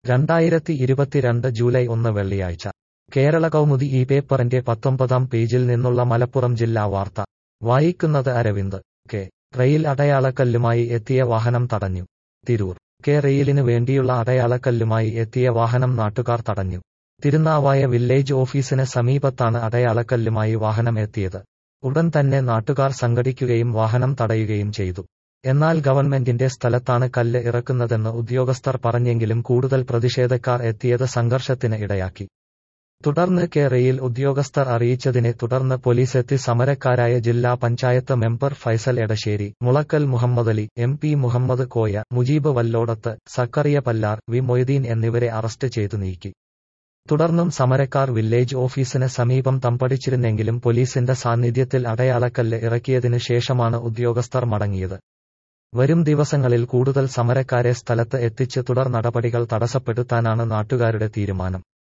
രണ്ടായിരത്തി ഇരുപത്തിരണ്ട് ജൂലൈ ഒന്ന് വെള്ളിയാഴ്ച കേരള കൗമുദി ഈ പേപ്പറിന്റെ പത്തൊമ്പതാം പേജിൽ നിന്നുള്ള മലപ്പുറം ജില്ലാ വാർത്ത വായിക്കുന്നത് അരവിന്ദ് കെ റെയിൽ അടയാളക്കല്ലുമായി എത്തിയ വാഹനം തടഞ്ഞു തിരൂർ കെ റെയിലിനു വേണ്ടിയുള്ള അടയാളക്കല്ലുമായി എത്തിയ വാഹനം നാട്ടുകാർ തടഞ്ഞു തിരുനാവായ വില്ലേജ് ഓഫീസിന് സമീപത്താണ് അടയാളക്കല്ലുമായി വാഹനം എത്തിയത് ഉടൻ തന്നെ നാട്ടുകാർ സംഘടിക്കുകയും വാഹനം തടയുകയും ചെയ്തു എന്നാൽ ഗവൺമെന്റിന്റെ സ്ഥലത്താണ് കല്ല് ഇറക്കുന്നതെന്ന് ഉദ്യോഗസ്ഥർ പറഞ്ഞെങ്കിലും കൂടുതൽ പ്രതിഷേധക്കാർ എത്തിയത് സംഘർഷത്തിന് ഇടയാക്കി തുടർന്ന് കെ റെയിൽ ഉദ്യോഗസ്ഥർ അറിയിച്ചതിനെ തുടർന്ന് പോലീസെത്തി സമരക്കാരായ ജില്ലാ panchayat member Faisal Edassery Mulakkal Muhammadali M P Muhammad Koya Mujeeb Vallodath Zakaria Pallar V Moideen എന്നിവരെ അറസ്റ്റ് ചെയ്തു നീക്കി തുടർന്നും സമരക്കാർ വില്ലേജ് ഓഫീസിന് സമീപം തമ്പടിച്ചിരുന്നെങ്കിലും പോലീസിന്റെ സാന്നിധ്യത്തിൽ അടയാളക്കല്ല് ഇറക്കിയതിനു ശേഷമാണ് ഉദ്യോഗസ്ഥർ മടങ്ങിയത് വരും ദിവസങ്ങളിൽ കൂടുതൽ സമരക്കാരെ സ്ഥലത്ത് എത്തിച്ച് തുടർ നടപടികൾ തടസ്സപ്പെടുത്താനാണ് നാട്ടുകാരുടെ തീരുമാനം